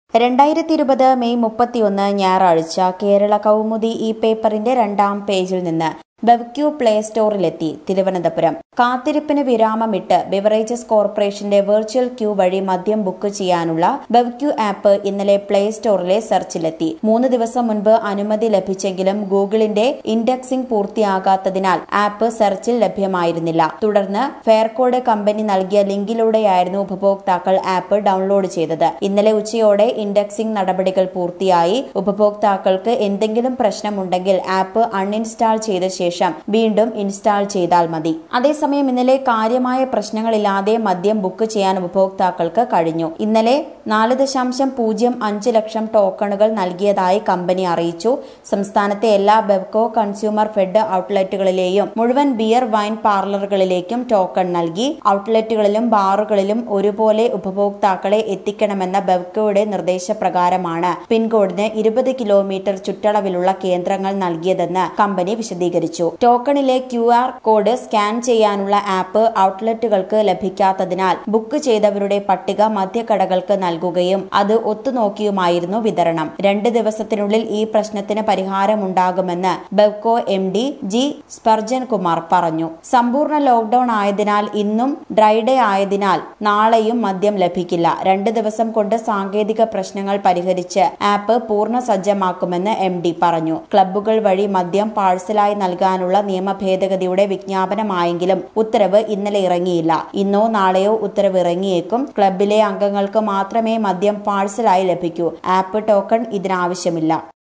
രണ്ടായിരത്തി ഇരുപത് മെയ് മുപ്പത്തിയൊന്ന് ഞായറാഴ്ച കേരള കൗമുദി ഈ പേപ്പറിന്റെ രണ്ടാം പേജിൽ നിന്ന് ബെവ്ക്യൂ പ്ലേ സ്റ്റോറിലെത്തി തിരുവനന്തപുരം കാത്തിരിപ്പിന് വിരാമമിട്ട് ബിവറേജസ് കോർപ്പറേഷന്റെ വെർച്വൽ ക്യൂ വഴി മദ്യം ബുക്ക് ചെയ്യാനുള്ള ബെവ്ക്യൂ ആപ്പ് ഇന്നലെ പ്ലേ സ്റ്റോറിലെ സെർച്ചിലെത്തി മൂന്ന് ദിവസം മുൻപ് അനുമതി ലഭിച്ചെങ്കിലും ഗൂഗിളിന്റെ ഇൻഡെക്സിംഗ് പൂർത്തിയാകാത്തതിനാൽ ആപ്പ് സെർച്ചിൽ ലഭ്യമായിരുന്നില്ല തുടർന്ന് ഫെയർകോഡ് കമ്പനി നൽകിയ ലിങ്കിലൂടെയായിരുന്നു ഉപഭോക്താക്കൾ ആപ്പ് ഡൗൺലോഡ് ചെയ്തത് ഇന്നലെ ഉച്ചയോടെ ഇൻഡെക്സിംഗ് നടപടികൾ പൂർത്തിയായി ഉപഭോക്താക്കൾക്ക് എന്തെങ്കിലും പ്രശ്നമുണ്ടെങ്കിൽ ആപ്പ് അൺഇൻസ്റ്റാൾ ചെയ്ത ശേഷം വീണ്ടും ഇൻസ്റ്റാൾ ചെയ്താൽ മതി അതേസമയം ഇന്നലെ കാര്യമായ പ്രശ്നങ്ങളില്ലാതെ മദ്യം ബുക്ക് ചെയ്യാൻ ഉപഭോക്താക്കൾക്ക് കഴിഞ്ഞു ഇന്നലെ നാല് ദശാംശം പൂജ്യം അഞ്ച് ലക്ഷം ടോക്കണുകൾ നൽകിയതായി കമ്പനി അറിയിച്ചു സംസ്ഥാനത്തെ എല്ലാ ബെവ്കോ കൺസ്യൂമർ ഫെഡ് ഔട്ട്ലെറ്റുകളിലെയും മുഴുവൻ ബിയർ വൈൻ പാർലറുകളിലേക്കും ടോക്കൺ നൽകി ഔട്ട്ലെറ്റുകളിലും ബാറുകളിലും ഒരുപോലെ ഉപഭോക്താക്കളെ എത്തിക്കണമെന്ന ബെവ്കോയുടെ നിർദ്ദേശപ്രകാരമാണ് പിൻകോഡിന് ഇരുപത് കിലോമീറ്റർ ചുറ്റളവിലുള്ള കേന്ദ്രങ്ങൾ നൽകിയതെന്ന് കമ്പനി വിശദീകരിച്ചു ടോക്കണിലെ ക്യു ആർ കോഡ് സ്കാൻ ചെയ്യാനുള്ള ആപ്പ് ഔട്ട്ലെറ്റുകൾക്ക് ലഭിക്കാത്തതിനാൽ ബുക്ക് ചെയ്തവരുടെ പട്ടിക മദ്യക്കടകൾക്ക് നൽകുകയും അത് ഒത്തുനോക്കിയുമായിരുന്നു വിതരണം രണ്ട് ദിവസത്തിനുള്ളിൽ ഈ പ്രശ്നത്തിന് പരിഹാരമുണ്ടാകുമെന്ന് Bevco M D G Spurgeon Kumar പറഞ്ഞു സമ്പൂർണ്ണ ലോക്ഡൌൺ ആയതിനാൽ ഇന്നും ഡ്രൈഡേ ആയതിനാൽ നാളെയും മദ്യം ലഭിക്കില്ല രണ്ട് ദിവസം കൊണ്ട് സാങ്കേതിക പ്രശ്നങ്ങൾ പരിഹരിച്ച് ആപ്പ് പൂർണ്ണ സജ്ജമാക്കുമെന്ന് എം ഡി പറഞ്ഞു ക്ലബ്ബുകൾ വഴി മദ്യം പാഴ്സലായി നൽകാനുള്ള നിയമ ഭേദഗതിയുടെ വിജ്ഞാപനമായെങ്കിലും ഉത്തരവ് ഇന്നലെ ഇറങ്ങിയില്ല ഇന്നോ നാളെയോ ഉത്തരവ് ഇറങ്ങിയേക്കും ക്ലബിലെ അംഗങ്ങൾക്ക് മാത്രമേ മദ്യം പാഴ്സലായി ലഭിക്കൂ ആപ്പ് ടോക്കൺ ഇതിനാവശ്യമില്ല